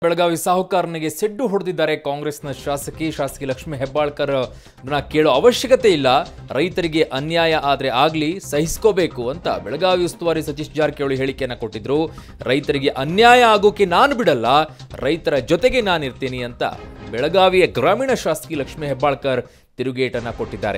ಬೆಳಗಾವಿ ಸಾಹುಕಾರನಿಗೆ ಸೆಡ್ಡು ಹೊಡೆದಿದ್ದಾರೆ ಕಾಂಗ್ರೆಸ್ನ ಶಾಸಕಿ ಶಾಸಕಿ ಲಕ್ಷ್ಮೀ ಹೆಬ್ಬಾಳ್ಕರ್ ನ ಕೇಳೋ ಅವಶ್ಯಕತೆ ಇಲ್ಲ ರೈತರಿಗೆ ಅನ್ಯಾಯ ಆದ್ರೆ ಆಗ್ಲಿ ಸಹಿಸ್ಕೋಬೇಕು ಅಂತ ಬೆಳಗಾವಿ ಉಸ್ತುವಾರಿ ಸತೀಶ್ ಜಾರಕಿಹೊಳಿ ಹೇಳಿಕೆಯನ್ನ ಕೊಟ್ಟಿದ್ರು ರೈತರಿಗೆ ಅನ್ಯಾಯ ಆಗೋಕೆ ನಾನು ಬಿಡಲ್ಲ ರೈತರ ಜೊತೆಗೆ ನಾನಿರ್ತೀನಿ ಅಂತ ಬೆಳಗಾವಿಯ ಗ್ರಾಮೀಣ ಶಾಸಕಿ ಲಕ್ಷ್ಮೀ ಹೆಬ್ಬಾಳ್ಕರ್ ತಿರುಗೇಟನ್ನ ಕೊಟ್ಟಿದ್ದಾರೆ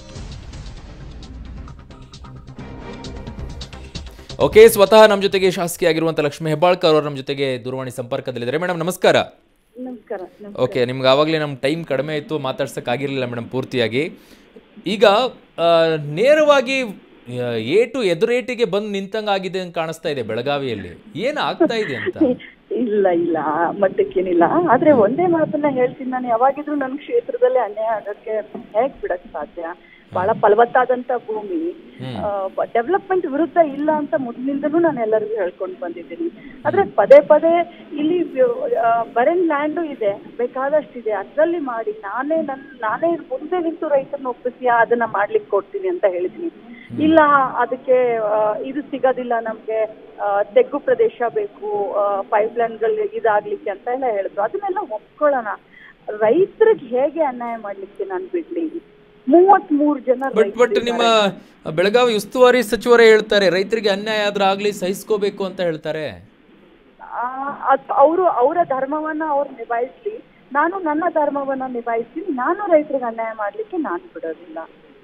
ಓಕೆ ಸ್ವತಃ ನಮ್ಮ ಜೊತೆಗೆ ಶಾಸಕಿ ಆಗಿರುವಂತ ಲಕ್ಷ್ಮೀ ಹೆಬ್ಬಾಳ್ಕರ್ ಅವರು ನಮ್ಮ ಜೊತೆಗೆ ದೂರವಾಣಿ ಸಂಪರ್ಕದಲ್ಲಿದ್ದಾರೆ ಮೇಡಮ್ ನಮಸ್ಕಾರ ನಮಸ್ಕಾರ ನಮ್- ಓಕೆ ನಿಮ್ಗೆ ಆವಾಗಲೇ ನಮ್ಮ ಟೈಮ್ ಕಡಿಮೆ ಇತ್ತು ಮಾತಾಡ್ಸಕ್ ಆಗಿರಲಿಲ್ಲ ಮೇಡಮ್ ಪೂರ್ತಿಯಾಗಿ ಈಗ ಆ, ನೇರವಾಗಿ ಆ, ಏಟು ಎದುರೇಟಿಗೆ ಬಂದು ನಿಂತಂಗಾಗಿದೆ ಅಂತ ಕಾಣಿಸ್ತಾ ಇದೆ ಬೆಳಗಾವಿಯಲ್ಲಿ ಏನು ಆಗ್ತಾ ಇದೆ ಅಂತ ಇಲ್ಲ ಇಲ್ಲ ಆ ಮಟ್ಟಕ್ಕೇನಿಲ್ಲ ಆದ್ರೆ ಒಂದೇ ಮಾತನ್ನ ಹೇಳ್ತೀನಿ ನಾನು ಯಾವಾಗಿದ್ರು ನನ್ನ ಕ್ಷೇತ್ರದಲ್ಲಿ ಅನ್ಯಾಯ ಆಗಕ್ಕೆ ಹೇಗ್ ಬಿಡಕ್ ಸಾಧ್ಯ ಬಹಳ ಫಲವತ್ತಾದಂತ ಭೂಮಿ ಡೆವಲಪ್ಮೆಂಟ್ ವಿರುದ್ಧ ಇಲ್ಲ ಅಂತ ಮೊದಲಿಂದನೂ ನಾನು ಎಲ್ಲರಿಗೂ ಹೇಳ್ಕೊಂಡು ಬಂದಿದ್ದೀನಿ ಆದ್ರೆ ಪದೇ ಪದೇ ಇಲ್ಲಿ ಬರೆನ್ ಲ್ಯಾಂಡು ಇದೆ ಬೇಕಾದಷ್ಟಿದೆ ಅದ್ರಲ್ಲಿ ಮಾಡಿ ನಾನೇ ನನ್ ನಾನೇ ಮುಂದೆ ನಿಂತು ರೈತರನ್ನ ಒಪ್ಪಿಸಿ ಅದನ್ನ ಮಾಡ್ಲಿಕ್ಕೆ ಕೊಡ್ತೀನಿ ಅಂತ ಹೇಳಿದ್ದೀನಿ ಇಲ್ಲ ಅದಕ್ಕೆ ಆ, ಇದು ಸಿಗೋದಿಲ್ಲ ನಮ್ಗೆ ಆ, ತೆಗ್ಗು ಪ್ರದೇಶ ಬೇಕು ಪೈಪ್ ಲೈನ್ಗಳು ಇದಾಗ್ಲಿಕ್ಕೆ ಅಂತ ಎಲ್ಲ ಹೇಳಿದ್ರು ಅದನ್ನೆಲ್ಲ ಒಪ್ಕೊಳ್ಳೋಣ ರೈತರಿಗೆ ಹೇಗೆ ಅನ್ಯಾಯ ಮಾಡ್ಲಿಕ್ಕೆ ನಾನು ಬಿಡ್ಲಿ ಮೂವತ್ ಮೂರು ಜನ ಬಟ್ ಬಟ್ ನಿಮ್ಮ ಬೆಳಗಾವಿ ಉಸ್ತುವಾರಿ ಸಚಿವರೇ ಹೇಳ್ತಾರೆ ರೈತರಿಗೆ ಅನ್ಯಾಯ ಆದ್ರೆ ಆಗ್ಲಿ ಸಹಿಸ್ಕೋಬೇಕು ಅಂತ ಹೇಳ್ತಾರೆ ಅವರು ಅವರ ಧರ್ಮವನ್ನ ಅವ್ರು ನಿಭಾಯಿಸ್ಲಿ ನಾನು ನನ್ನ ಧರ್ಮವನ್ನ ನಿಭಾಯಿಸ್ತೀನಿ ನಾನು ರೈತರಿಗೆ ಅನ್ಯಾಯ ಮಾಡ್ಲಿಕ್ಕೆ ನಾನು ಬಿಡೋದಿಲ್ಲ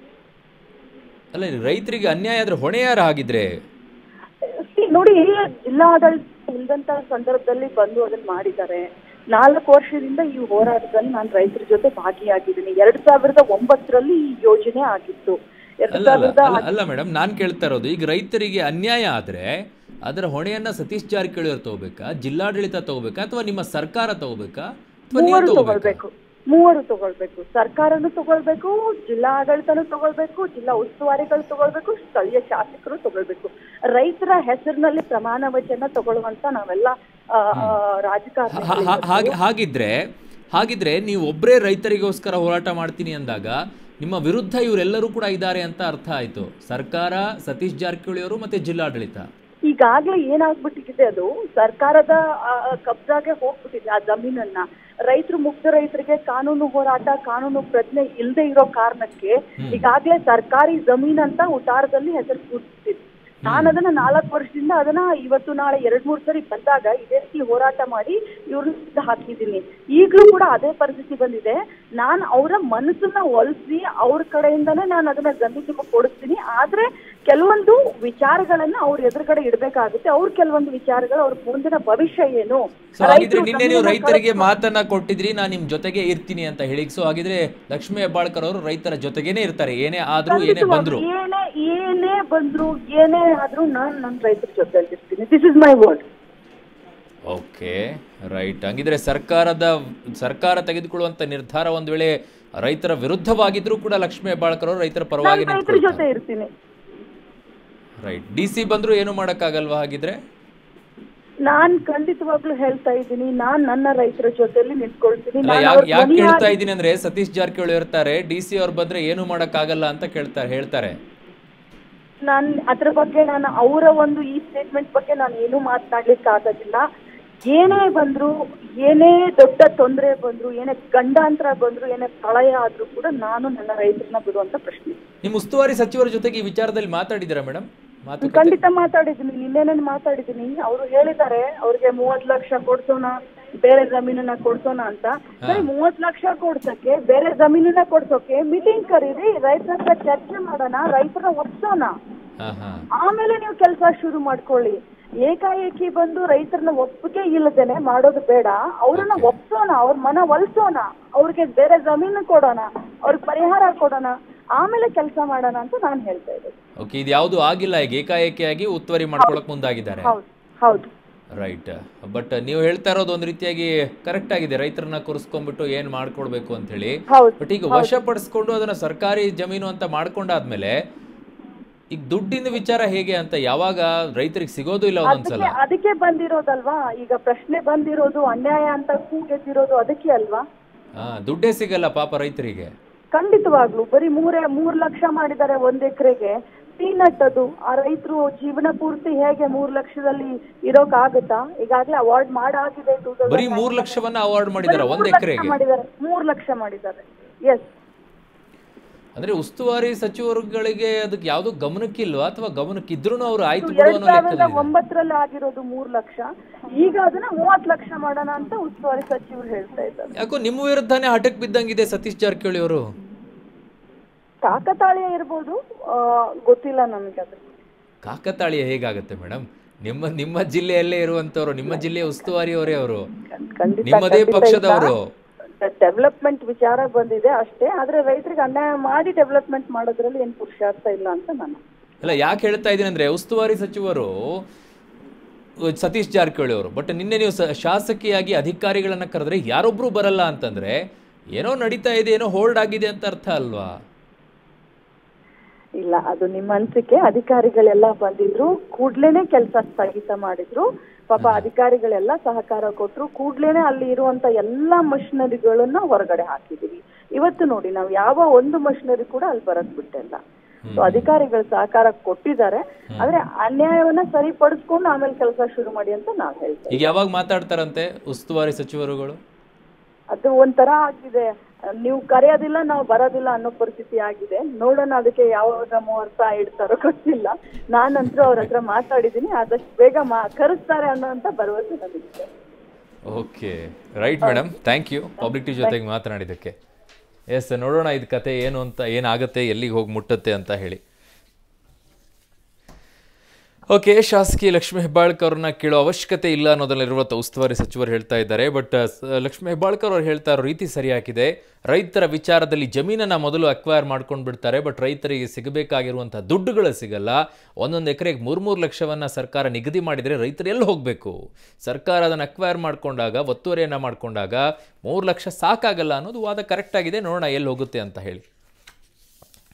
ಅಲ್ಲ ರೈತರಿಗೆ ಅನ್ಯಾಯ ಆದ್ರೆ ಹೊಣೆ ಯಾರು ಆಗಿದ್ರೆ See, ನೋಡಿ ಇಲ್ಲ ಜಿಲ್ಲಾಡಳಿತ ಇಲ್ದಂತ ಸಂದರ್ಭದಲ್ಲಿ ಬಂದು ಅದನ್ನ ಮಾಡಿದ್ದಾರೆ ನಾಲ್ಕು ವರ್ಷದಿಂದ ಈ ಹೋರಾಟದಲ್ಲಿ ನಾನು ರೈತರ ಜೊತೆ ಭಾಗಿಯಾಗಿದ್ದೀನಿ ಎರಡ್ ಸಾವಿರದ ಒಂಬತ್ತರಲ್ಲಿ ಈ ಯೋಜನೆ ಆಗಿತ್ತು ಎರಡ್ ಅಲ್ಲ ಅಲ್ಲ ಸಾವಿರದ ಅಲ್ಲ ಅಲ್ಲ ಮೇಡಮ್ ನಾನು ಕೇಳ್ತಾ ಇರೋದು ಈಗ ರೈತರಿಗೆ ಅನ್ಯಾಯ ಆದ್ರೆ ಅದರ ಹೊಣೆಯನ್ನ ಸತೀಶ್ ಜಾರಕಿಹೊಳಿ ಅವರು ತಗೋಬೇಕಾ ಜಿಲ್ಲಾಡಳಿತ ತಗೋಬೇಕಾ ಅಥವಾ ನಿಮ್ಮ ಸರ್ಕಾರ ತಗೋಬೇಕಾ ಅಥವಾ ನೀವು ಮೂವರು ತಗೋಬೇಕಾ ತಗೊಳ್ಬೇಕು ಮೂವರು ತಗೊಳ್ಬೇಕು ಸರ್ಕಾರನು ತಗೊಳ್ಬೇಕು ಜಿಲ್ಲಾ ಆಡಳಿತನೂ ತಗೊಳ್ಬೇಕು ಜಿಲ್ಲಾ ಉಸ್ತುವಾರಿಗಳು ತಗೊಳ್ಬೇಕು ಸ್ಥಳೀಯ ಶಾಸಕರು ತಗೊಳ್ಬೇಕು ರೈತರ ಹೆಸರಿನಲ್ಲಿ ಪ್ರಮಾಣ ವಚನ ತಗೊಳ್ಳುವಂತ ನಾವೆಲ್ಲ ಆ, ಆ, ರಾಜಕಾರಣಿ ಹಾ- ಹಾ- ಹಾಗೆ ಹಾಗಿದ್ರೆ ಹಾಗಿದ್ರೆ ನೀವು ಒಬ್ಬರೇ ರೈತರಿಗೋಸ್ಕರ ಹೋರಾಟ ಮಾಡ್ತೀನಿ ಅಂದಾಗ ನಿಮ್ಮ ವಿರುದ್ಧ ಇವರೆಲ್ಲರೂ ಕೂಡ ಇದ್ದಾರೆ ಅಂತ ಅರ್ಥ ಆಯ್ತು ಸರ್ಕಾರ ಸತೀಶ್ ಜಾರಕಿಹೊಳಿ ಅವರು ಮತ್ತೆ ಜಿಲ್ಲಾಡಳಿತ ಈಗಾಗ್ಲೇ ಏನಾಗ್ಬಿಟ್ಟಿದೆ ಅದು ಸರ್ಕಾರದ ಆ, ಕಬ್ಜಾಗೆ ಹೋಗ್ಬಿಟ್ಟಿದೆ ಆ ಜಮೀನನ್ನ ರೈತರು ಮುಕ್ತ ರೈತರಿಗೆ ಕಾನೂನು ಹೋರಾಟ ಕಾನೂನು ಪ್ರಜ್ಞೆ ಇಲ್ಲದೆ ಇರೋ ಕಾರಣಕ್ಕೆ ಈಗಾಗ್ಲೇ ಸರ್ಕಾರಿ ಜಮೀನ್ ಅಂತ ಉತ್ತಾರದಲ್ಲಿ ಹೆಸರು ಕೂಡಿಸ್ತಿದೆ ನಾನು ಅದನ್ನ ನಾಲ್ಕು ವರ್ಷದಿಂದ ಅದನ್ನ ಇವತ್ತು ನಾಳೆ ಎರಡ್ ಮೂರ್ ಸರಿ ಬಂದಾಗ ಇದೇ ರೀತಿ ಹೋರಾಟ ಮಾಡಿ ಇವ್ರನ್ನ ಹಾಕಿದ್ದೀನಿ ಈಗಲೂ ಕೂಡ ಅದೇ ಪರಿಸ್ಥಿತಿ ಬಂದಿದೆ ನಾನು ಅವರ ಮನಸ್ಸನ್ನ ಒಲಿಸಿ ಅವ್ರ ಕಡೆಯಿಂದನೇ ನಾನು ಅದನ್ನ ಜಮೀನಿಗೆ ಕೊಡಿಸ್ತೀನಿ ಆದ್ರೆ ಕೆಲವೊಂದು ವಿಚಾರಗಳನ್ನ ಅವ್ರ ಎದುರುಗಡೆ ಇಡ್ಬೇಕಾಗುತ್ತೆ ಅವ್ರ ಕೆಲವೊಂದು ವಿಚಾರಗಳು ಅವ್ರ ಮುಂದಿನ ಭವಿಷ್ಯ ಏನು ಸೊ ಹಾಗಿದ್ರೆ ರೈತರು ನಿನ್ನೆ ನೀವು ಜಮೀನನ್ನ ರೈತರಿಗೆ ಮಾತನ್ನ ಕೊಟ್ಟಿದ್ರಿ ನಾನು ನಿಮ್ ಜೊತೆಗೆ ಇರ್ತೀನಿ ಅಂತ ಹೇಳಿ ಸೊ ಹಾಗಿದ್ರೆ ಲಕ್ಷ್ಮೀ ಹೆಬ್ಬಾಳ್ಕರ್ ಅವರು ರೈತರ ಜೊತೆಗೇನೆ ಇರ್ತಾರೆ ಏನೇ ಆದ್ರೂ ಏನೇ ಬಂದ್ರು ಏನೇ ಏನೇ ಬಂದ್ರು ಏನೇ ಆದ್ರೂ ನಾನ್ ನನ್ನ ರೈತರ ಜೊತೆ ಇರ್ತೀನಿ this is my word okay right ಹಂಗಿದ್ರೆ ಸರ್ಕಾರದ ಸರ್ಕಾರ ತೆಗೆದುಕೊಳ್ಳುವಂತ ನಿರ್ಧಾರ ಒಂದ್ ವೇಳೆ ರೈತರ ವಿರುದ್ಧವಾಗಿದ್ರೂ ಕೂಡ ಲಕ್ಷ್ಮೀ ಹೆಬ್ಬಾಳ್ಕರ್ ಅವರು ರೈತರ ಪರವಾಗಿ ನಾನು ರೈತರ ಜೊತೆ ಇರ್ತೀನಿ ರೈಟ್ ಡಿ ಸಿ ಬಂದ್ರು ಏನು ಮಾಡಕ್ಕಾಗಲ್ವಾ ಹಾಗಿದ್ರೆ ನಾನ್ ಖಂಡಿತವಾಗ್ಲೂ ಹೇಳ್ತಾ ಇದ್ದೀನಿ ನಾನ್ ನನ್ನ ರೈತರ ಜೊತೆಲಿ ನಿಂತ್ಕೊಳ್ತೀನಿ ಅಲ್ಲ ನಾನ್ ಯಾಕೆ ಅವ್ರ ಯಾಕೆ ಧ್ವನಿಯಾಗಿ- ಹೇಳ್ತಾ ಇದ್ದೀನಿ ಅಂದ್ರೆ ಸತೀಶ್ ಜಾರಕಿಹೊಳಿ ಇರ್ತಾರೆ ಡಿ ಸಿ ಅವ್ರು ಬಂದ್ರೆ ಏನು ಮಾಡಕ್ಕಾಗಲ್ಲ ಅಂತ ಕೇಳ್ತಾರೆ ಹೇಳ್ತಾರೆ ನಾನ್ ಅದ್ರ ಬಗ್ಗೆ ನಾನು ಅವರ ಒಂದು ಈ ಸ್ಟೇಟ್ಮೆಂಟ್ ಬಗ್ಗೆ ನಾನು ಏನು ಮಾತನಾಡ್ಲಿಕ್ಕೆ ಆಗೋದಿಲ್ಲ ಏನೇ ಬಂದ್ರು ಏನೇ ದೊಡ್ಡ ತೊಂದರೆ ಬಂದ್ರು ಏನೇ ಗಂಡಾಂತರ ಬಂದ್ರು ಏನೇ ಪ್ರಳಯ ಆದ್ರೂ ಕೂಡ ನಾನು ನನ್ನ ರೈತರನ್ನ ಬಿಡುವಂತ ಪ್ರಶ್ನೆ ನಿಮ್ಮ ಉಸ್ತುವಾರಿ ಸಚಿವರ ಜೊತೆಗೆ ಈ ವಿಚಾರದಲ್ಲಿ ಮಾತಾಡಿದ್ದೀರಾ ಮೇಡಮ್ ಮಾತು ಖಂಡಿತ ಮಾತಾಡಿದ್ದೀನಿ ನಿನ್ನೆನೇ ಮಾತಾಡಿದ್ದೀನಿ ಅವರು ಹೇಳಿದ್ದಾರೆ ಅವ್ರಿಗೆ ಮೂವತ್ ಲಕ್ಷ ಕೊಡ್ಸೋಣ ಬೇರೆ ಜಮೀನನ್ನ ಕೊಡ್ಸೋಣ ಅಂತ ಸರಿ ಮೂವತ್ ಲಕ್ಷ ಕೊಡ್ಸಕ್ಕೆ ಬೇರೆ ಜಮೀನನ್ನ ಕೊಡ್ಸೋಕೆ ಮೀಟಿಂಗ್ ಕರೀರಿ ರೈತರ ಹತ್ರ ಚರ್ಚೆ ಮಾಡೋಣ ರೈತರನ್ನ ಒಪ್ಸೋಣ ಹಾ ಹಾ ಆಮೇಲೆ ನೀವು ಕೆಲಸ ಶುರು ಮಾಡ್ಕೊಳ್ಳಿ ಏಕಾಏಕಿ ಬಂದು ರೈತರನ್ನ ಒಪ್ಪಿಗೆ ಇಲ್ಲದೇನೆ ಮಾಡೋದು ಬೇಡ ಅವ್ರನ್ನ ಒಪ್ಸೋಣ ಅವ್ರ ಮನ ಒಲ್ಸೋಣ ಅವ್ರಿಗೆ ಬೇರೆ ಜಮೀನು ಕೊಡೋಣ ಅವ್ರಿಗೆ ಪರಿಹಾರ ಕೊಡೋಣ ಆಮೇಲೆ ಕೆಲಸ ಮಾಡೋಣ ಅಂತ ನಾನು ಹೇಳ್ತಾ ಇದ್ದೀನಿ ಓಕೆ ಇದು ಯಾವುದು ಆಗಿಲ್ಲ ಈಗ ಏಕಾಏಕಿಯಾಗಿ ಉತ್ತುವರಿ ಮಾಡ್ಕೊಳಕ್ ಮುಂದಾಗಿದ್ದಾರೆ ಹೌದು ಹೌದು ರೈಟ್ ಬಟ್ ನೀವು ಹೇಳ್ತಾ ಇರೋದು ಒಂದ್ ರೀತಿಯಾಗಿ ಕರೆಕ್ಟ್ ಆಗಿದೆ ರೈತರನ್ನ ಕೂರಿಸ್ಕೊಂಡ್ಬಿಟ್ಟು ಏನ್ ಮಾಡ್ಕೊಡ್ಬೇಕು ಅಂತ ಹೇಳಿ ಹೌದು ಬಟ್ ಈಗ ವಶಪಡಿಸ್ಕೊಂಡು ಅದನ್ನ ಸರ್ಕಾರಿ ಜಮೀನು ಅಂತ ಮಾಡ್ಕೊಂಡಾದ್ಮೇಲೆ ಈಗ ದುಡ್ಡಿನ ವಿಚಾರ ಹೇಗೆ ಅಂತ ಯಾವಾಗ ರೈತರಿಗೆ ಸಿಗೋದು ಇಲ್ಲ ಒಂದೊಂದ್ಸಲ ಅದಕ್ಕೆ ಅದಕ್ಕೆ ಬಂದಿರೋದಲ್ವಾ ಈಗ ಪ್ರಶ್ನೆ ಬಂದಿರೋದು ಅನ್ಯಾಯ ಅಂತ ಕೂಗೆದ್ದಿರೋದು ಅದಕ್ಕೆ ಅಲ್ವಾ ಹಾ ದುಡ್ಡೇ ಸಿಗಲ್ಲ ಪಾಪ ರೈತರಿಗೆ ಖಂಡಿತವಾಗ್ಲು ಬರೀ ಮೂರೇ ಮೂರ್ ಲಕ್ಷ ಮಾಡಿದ್ದಾರೆ ಒಂದ್ ಎಕರೆಗೆ ಪೀನಟ್ ಅದು ಆ ರೈತರು ಜೀವನ ಪೂರ್ತಿ ಹೇಗೆ ಮೂರ್ ಲಕ್ಷದಲ್ಲಿ ಇರೋಕ್ ಆಗುತ್ತಾ ಈಗಾಗಲೇ ಅವಾರ್ಡ್ ಮಾಡಾಗಿದೆ ಟೂ ಬರೀ ಮೂರು ಲಕ್ಷವನ್ನ ಅವಾರ್ಡ್ ಮಾಡಿದಾರ ಒಂದ್ ಎಕರೆಗೆ ಮಾಡಿದ್ದಾರೆ ಮೂರ್ ಲಕ್ಷ ಮಾಡಿದ್ದಾರೆ ಎಸ್ ಅಂದ್ರೆ ಉಸ್ತುವಾರಿ ಸಚಿವರುಗಳಿಗೆ ಅದಕ್ಕೆ ಯಾವ್ದು ಗಮನಕ್ಕಿಲ್ವಾ ಅಥವಾ ಗಮನಕ್ಕಿದ್ರು ಅವ್ರು ಆಯ್ತು ಬಿಡು ಎರಡ್ ಅನ್ನೋ ಸಾವಿರದ ಲೆಕ್ಕದಲ್ಲಿ ಒಂಬತ್ತರಲ್ಲಿ ಆಗಿರೋದು ಮೂರ್ ಲಕ್ಷ ಈಗ ಅದನ್ನ ಮೂವತ್ ಲಕ್ಷ ಮಾಡೋಣ ಅಂತ ಉಸ್ತುವಾರಿ ಸಚಿವರು ಹೇಳ್ತಾ ಇದ್ದಾರೆ ಯಾಕೋ ನಿಮ್ಮ ವಿರುದ್ಧನೇ ಹಠಕ್ ಬಿದ್ದಂಗಿದೆ ಸತೀಶ್ ಜಾರಕಿಹೊಳಿ ಅವರು ಕಾಕತಾಳೀಯ ಇರ್ಬೋದು ಆ, ಗೊತ್ತಿಲ್ಲ ನಮ್ಗೆ ಅದು ಕಾಕತಾಳೀಯ ಹೇಗಾಗುತ್ತೆ ಮೇಡಮ್ ನಿಮ್ಮ ನಿಮ್ಮ ಜಿಲ್ಲೆಯಲ್ಲೇ ಇರುವಂತವ್ರು ನಿಮ್ಮ ಜಿಲ್ಲೆಯ ಉಸ್ತುವಾರಿಯವರೇ ಅವರು ಖಂಡಿತ ನಿಮ್ಮದೇ ಪಕ್ಷದವರು ಡೆವಲಪ್ಮೆಂಟ್ ವಿಚಾರ ಬಂದಿದೆ ಅಷ್ಟೇ ಆದ್ರೆ ರೈತರಿಗೆ ಅನ್ಯಾಯ ಮಾಡಿ ಡೆವಲಪ್ಮೆಂಟ್ ಮಾಡೋದ್ರಲ್ಲಿ ಏನ್ ಪುರುಷಾರ್ಥ ಇಲ್ಲ ಅಂತ ನಾನು ಅಲ್ಲ ಯಾಕೆ ಹೇಳ್ತಾ ಇದ್ದೀನಿ ಅಂದ್ರೆ ಉಸ್ತುವಾರಿ ಸಚಿವರು ಉ- ಸತೀಶ್ ಜಾರಕಿಹೊಳಿ ಅವರು ಬಟ್ ನಿನ್ನೆ ನೀವು ಸ- ಶಾಸಕಿಯಾಗಿ ಅಧಿಕಾರಿಗಳನ್ನ ಕರೆದ್ರೆ ಯಾರೊಬ್ರು ಬರಲ್ಲ ಅಂತಂದ್ರೆ ಏನೋ ನಡೀತಾ ಇದೆ ಏನೋ ಹೋಲ್ಡ್ ಆಗಿದೆ ಅಂತ ಅರ್ಥ ಅಲ್ವಾ ಇಲ್ಲ ಅದು ನಿಮ್ಮ ಅನ್ಸಿಕೆ ಅಧಿಕಾರಿಗಳೆಲ್ಲ ಬಂದಿದ್ರು ಕೂಡ್ಲೇನೆ ಕೆಲಸ ಸ್ಥಗಿತ ಮಾಡಿದ್ರು ಪಾಪ ಅಧಿಕಾರಿಗಳೆಲ್ಲ ಸಹಕಾರ ಕೊಟ್ರು ಕೂಡ್ಲೇನೆ ಅಲ್ಲಿ ಇರುವಂತ ಎಲ್ಲಾ ಮಷಿನರಿಗಳನ್ನ ಹೊರಗಡೆ ಹಾಕಿದೀವಿ ಇವತ್ತು ನೋಡಿ ನಾವು ಯಾವ ಒಂದು ಮಷಿನರಿ ಕೂಡ ಅಲ್ಲಿ ಬರಕ್ ಬಿಟ್ಟಿಲ್ಲ ಸೊ ಅಧಿಕಾರಿಗಳು ಸಹಕಾರ ಕೊಟ್ಟಿದ್ದಾರೆ ಆದ್ರೆ ಅನ್ಯಾಯವನ್ನ ಸರಿಪಡಿಸ್ಕೊಂಡು ಆಮೇಲೆ ಕೆಲಸ ಶುರು ಮಾಡಿ ಅಂತ ನಾವ್ ಹೇಳ್ತೇವೆ ಈಗ ಯಾವಾಗ ಮಾತಾಡ್ತಾರಂತೆ ಉಸ್ತುವಾರಿ ಸಚಿವರುಗಳು ಅದು ಒಂಥರ ಆಗಿದೆ ನೀವು ಕರೆಯೋದಿಲ್ಲ ನಾವು ಬರೋದಿಲ್ಲ ಅನ್ನೋ ಪರಿಸ್ಥಿತಿ ಆಗಿದೆ ನೋಡೋಣ ಅದಕ್ಕೆ ಯಾವಾಗ ಮುಹೂರ್ತ ಇಡ್ತಾರೋ ಗೊತ್ತಿಲ್ಲ ನಾನಂತೂ ಅವ್ರ ಹತ್ರ ಮಾತಾಡಿದ್ದೀನಿ ಆದಷ್ಟು ಬೇಗ ಮಾ ಕರೆಸ್ತಾರೆ ಅನ್ನೋಂಥ ಭರವಸೆ ನನಗಿದೆ okay right madam thank you public TV ಜೊತೆಗೆ ಮಾತನಾಡಿದ್ದಕ್ಕೆ ಎಸ್ ನೋಡೋಣ ಇದು ಕತೆ ಏನು ಅಂತ ಏನಾಗುತ್ತೆ ಎಲ್ಲಿಗೆ ಹೋಗಿ ಮುಟ್ಟುತ್ತೆ ಅಂತ ಹೇಳಿ ಓಕೆ ಶಾಸಕಿ ಲಕ್ಷ್ಮೀ ಹೆಬ್ಬಾಳ್ಕರ್ ಅವ್ರನ್ನ ಕೇಳೋ ಅವಶ್ಯಕತೆ ಇಲ್ಲ ಅನ್ನೋದಲ್ಲಿರುವ ಉಸ್ತುವಾರಿ ಸಚಿವರು ಹೇಳ್ತಾ ಇದ್ದಾರೆ ಬಟ್ ಲಕ್ಷ್ಮೀ ಹೆಬ್ಬಾಳ್ಕರ್ ಅವ್ರು ಹೇಳ್ತಾ ಇರೋ ರೀತಿ ಸರಿಯಾಗಿದೆ ರೈತರ ವಿಚಾರದಲ್ಲಿ ಜಮೀನನ್ನ ಮೊದಲು ಅಕ್ವೈರ್ ಮಾಡ್ಕೊಂಡು ಬಿಡ್ತಾರೆ ಬಟ್ ರೈತರಿಗೆ ಸಿಗಬೇಕಾಗಿರುವಂಥ ದುಡ್ಡುಗಳು ಸಿಗಲ್ಲ ಒಂದೊಂದು ಎಕರೆಗೆ ಮೂರು ಮೂರು ಲಕ್ಷವನ್ನ ಸರ್ಕಾರ ನಿಗದಿ ಮಾಡಿದರೆ ರೈತರು ಎಲ್ಲಿ ಹೋಗಬೇಕು ಸರ್ಕಾರ ಅದನ್ನು ಅಕ್ವೈರ್ ಮಾಡ್ಕೊಂಡಾಗ ಒತ್ತುವರಿಯನ್ನು ಮಾಡ್ಕೊಂಡಾಗ ಮೂರು ಲಕ್ಷ ಸಾಕಾಗಲ್ಲ ಅನ್ನೋದು ವಾದ ಕರೆಕ್ಟ್ ಆಗಿದೆ ನೋಡೋಣ ಎಲ್ಲಿ ಹೋಗುತ್ತೆ ಅಂತ ಹೇಳಿ